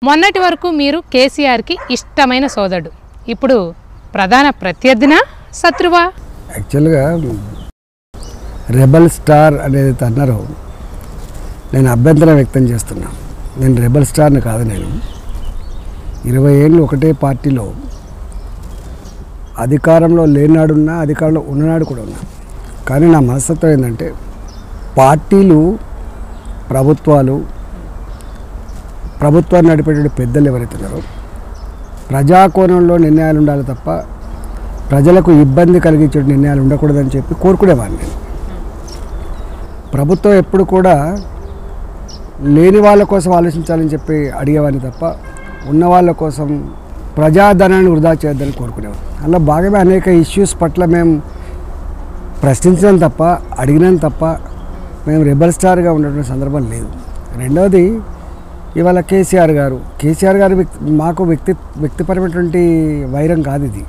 మొన్నటి వరకు మీరు కేసీఆర్కి ఇష్టమైన సోదరుడు ఇప్పుడు ప్రధాన ప్రత్యర్థినా శత్రువా యాక్చువల్గా రెబల్ స్టార్ అనేది అన్నారు నేను అభ్యంతరం వ్యక్తం చేస్తున్నా నేను రెబల్ స్టార్ని కాదు నేను ఇరవై ఏళ్ళు ఒకటే పార్టీలో అధికారంలో లేనాడున్నా అధికారంలో ఉన్ననాడు కూడా ఉన్నా కానీ నా మనస్తత్వం ఏంటంటే పార్టీలు ప్రభుత్వాలు ప్రభుత్వాన్ని నడిపేటువంటి పెద్దలు ఎవరైతే ఉన్నారో ప్రజాకోణంలో నిర్ణయాలు ఉండాలి తప్ప ప్రజలకు ఇబ్బంది కలిగించే నిర్ణయాలు ఉండకూడదని చెప్పి కోరుకునేవాడిని నేను ప్రభుత్వం ఎప్పుడు కూడా లేని వాళ్ళ కోసం ఆలోచించాలని చెప్పి అడిగేవాడిని తప్ప ఉన్న వాళ్ళ కోసం ప్రజాధనాన్ని వృధా చేయొద్దని కోరుకునేవాడు అలా భాగమే అనేక ఇష్యూస్ పట్ల మేము ప్రశ్నించడం తప్ప అడిగినాం తప్ప మేము రెబల్ స్టార్గా ఉన్నటువంటి సందర్భం లేదు రెండవది ఇవాళ కేసీఆర్ గారు కేసీఆర్ గారు వ్యక్తి మాకు వ్యక్తి వ్యక్తిపరమైనటువంటి వైరం కాదు ఇది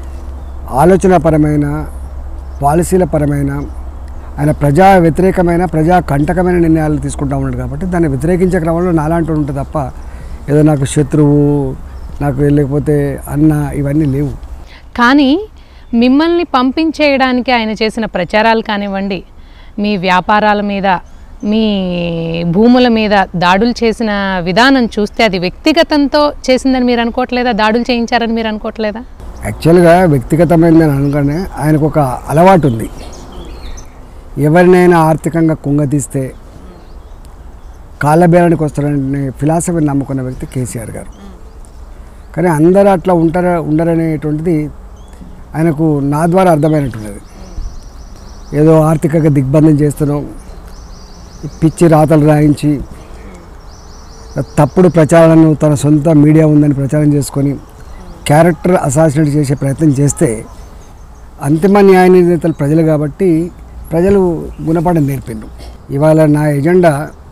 ఆలోచనాపరమైన పాలసీల పరమైన ఆయన ప్రజా వ్యతిరేకమైన ప్రజా కంటకమైన నిర్ణయాలు తీసుకుంటా ఉన్నాడు కాబట్టి దాన్ని వ్యతిరేకించే క్రమంలో నాలాంటి ఉంటుంది తప్ప ఏదో నాకు శత్రువు నాకు లేకపోతే అన్న ఇవన్నీ లేవు కానీ మిమ్మల్ని పంపించేయడానికి ఆయన చేసిన ప్రచారాలు కానివ్వండి మీ వ్యాపారాల మీద మీ భూముల మీద దాడులు చేసిన విధానం చూస్తే అది వ్యక్తిగతంతో చేసిందని మీరు అనుకోవట్లేదా దాడులు చేయించారని మీరు అనుకోవట్లేదా యాక్చువల్గా వ్యక్తిగతమైనది అని అనుకునే ఆయనకు ఒక అలవాటు ఉంది ఎవరినైనా ఆర్థికంగా కుంగతీస్తే కాళ్ళబేరానికి వస్తారనే ఫిలాసఫీని నమ్ముకున్న వ్యక్తి కేసీఆర్ గారు కానీ అందరూ అట్లా ఉంటారా ఉండరనేటువంటిది ఆయనకు నా ద్వారా అర్థమైనట్టున్నది ఏదో ఆర్థికంగా దిగ్బంధం చేస్తున్నాం పిచ్చి రాతలు రాయించి తప్పుడు ప్రచారాలను తన సొంత మీడియా ఉందని ప్రచారం చేసుకొని క్యారెక్టర్ అసాసినేట్ చేసే ప్రయత్నం చేస్తే అంతిమ న్యాయ నిర్ణేతలు ప్రజలు కాబట్టి ప్రజలు గుణపాఠం నేర్పిండ్రు ఇవాళ నా ఎజెండా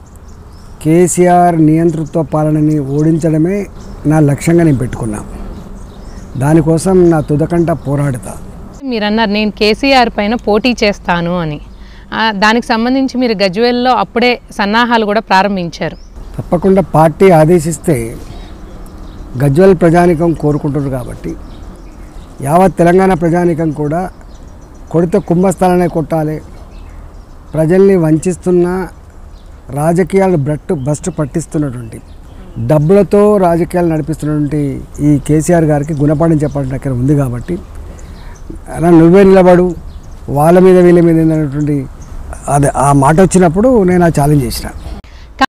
కేసీఆర్ నియంతృత్వ పాలనని ఓడించడమే నా లక్ష్యంగా నేను పెట్టుకున్నా దానికోసం నా తుదకంట పోరాడుతా మీరు అన్నారు నేను కేసీఆర్ పైన పోటీ చేస్తాను అని ఆ, దానికి సంబంధించి మీరు గజ్వేల్లో అప్పుడే సన్నాహాలు కూడా ప్రారంభించారు తప్పకుండా పార్టీ ఆదేశిస్తే గజ్వల్ ప్రజానికం కోరుకుంటున్నారు కాబట్టి యావత్ తెలంగాణ ప్రజానికం కూడా కొడితే కుంభస్థలానే కొట్టాలి ప్రజల్ని వంచిస్తున్న రాజకీయాలు బ్రట్టు బస్టు పట్టిస్తున్నటువంటి డబ్బులతో రాజకీయాలు నడిపిస్తున్నటువంటి ఈ కేసీఆర్ గారికి గుణపాఠం చెప్పాల్సిన అక్కడ ఉంది కాబట్టి అలా నువ్వే నిలబడు వాళ్ళ మీద వీళ్ళ మీద అనేటువంటి అదే ఆ మాట వచ్చినప్పుడు నేను ఆ ఛాలెంజ్ చేసిన